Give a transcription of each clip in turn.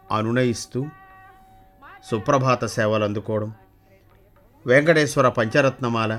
అనునయిస్తూ సుప్రభాత సేవలు అందుకోవడం వెంకటేశ్వర పంచరత్నమాల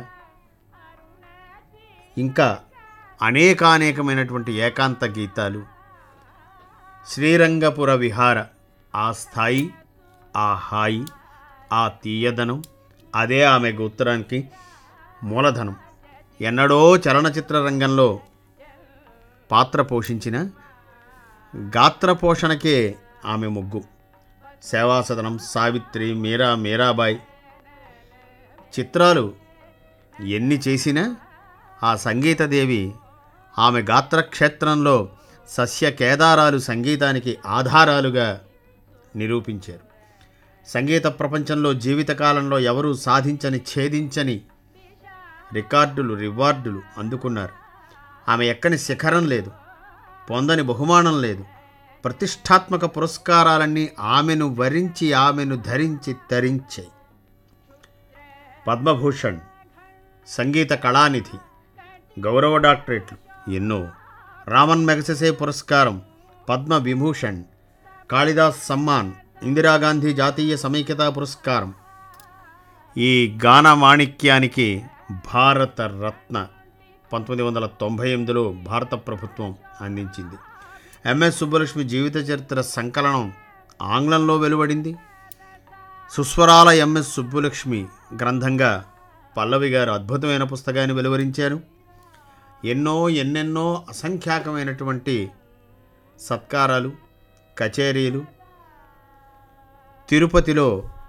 ఇంకా అనేకానేకమైనటువంటి ఏకాంత గీతాలు శ్రీరంగపుర విహార ఆ స్థాయి ఆ హాయి ఆ తీయదనం అదే ఆమె ఉత్తరానికి మూలధనం ఎన్నడో చలనచిత్ర రంగంలో పాత్ర పోషించిన గాత్ర పోషణకే ఆమె ముగ్గు సేవాసదనం సావిత్రి మీరా మీరాబాయ్ చిత్రాలు ఎన్ని చేసినా ఆ సంగీతదేవి ఆమె గాత్రక్షేత్రంలో సస్య కేదారాలు సంగీతానికి ఆధారాలుగా నిరూపించారు సంగీత ప్రపంచంలో జీవితకాలంలో ఎవరూ సాధించని ఛేదించని రికార్డులు రివార్డులు అందుకున్నారు ఆమె ఎక్కని శిఖరం లేదు పొందని బహుమానం లేదు ప్రతిష్టాత్మక పురస్కారాలన్నీ ఆమెను వరించి ఆమెను ధరించి తరించాయి పద్మభూషణ్ సంగీత కళానిధి గౌరవ డాక్టరేట్లు ఎన్నో రామన్ మెగసెసే పురస్కారం పద్మ విభూషణ్ కాళిదాస్ సమ్మాన్ ఇందిరాగాంధీ జాతీయ సమైక్యతా పురస్కారం ఈ గాన మాణిక్యానికి భారత రత్న పంతొమ్మిది వందల తొంభై ఎనిమిదిలో భారత ప్రభుత్వం అందించింది ఎంఎస్ సుబ్బలక్ష్మి జీవిత చరిత్ర సంకలనం ఆంగ్లంలో వెలువడింది సుస్వరాల ఎంఎస్ సుబ్బులక్ష్మి గ్రంథంగా పల్లవి గారు అద్భుతమైన పుస్తకాన్ని వెలువరించారు ఎన్నో ఎన్నెన్నో అసంఖ్యాకమైనటువంటి సత్కారాలు కచేరీలు తిరుపతిలో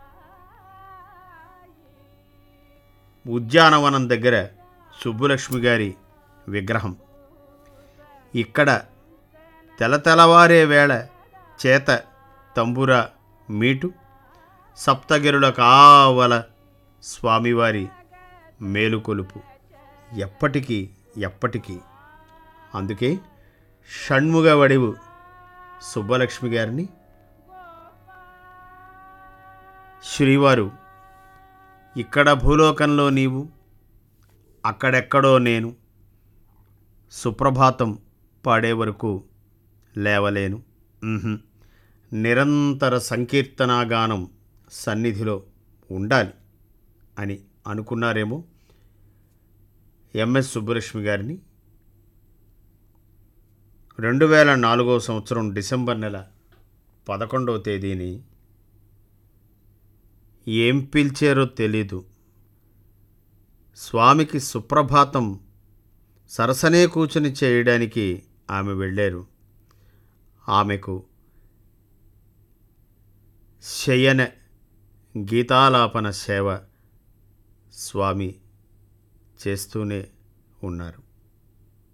ఉద్యానవనం దగ్గర సుబ్బులక్ష్మి గారి విగ్రహం ఇక్కడ తెలతెలవారే వేళ చేత తంబుర మీటు సప్తగిరుల కావల స్వామివారి మేలుకొలుపు ఎప్పటికీ ఎప్పటికీ అందుకే షణ్ముగ వడివు సుబ్బలక్ష్మి గారిని శ్రీవారు ఇక్కడ భూలోకంలో నీవు అక్కడెక్కడో నేను సుప్రభాతం పాడే వరకు లేవలేను ఉహుం. నిరంతర సంకీర్తనాగానం సన్నిధిలో ఉండాలి అని అనుకున్నారేమో ఎంఎస్ సుబ్బలక్ష్మి గారిని రెండు వేల నాలుగో సంవత్సరం డిసెంబర్ నెల పదకొండవ తేదీని ఏం పిలిచారో తెలీదు స్వామికి సుప్రభాతం సరసనే కూర్చుని చేయడానికి ఆమె వెళ్ళారు ఆమెకు శయన గీతాలాపన సేవ స్వామి చేస్తూనే ఉన్నారు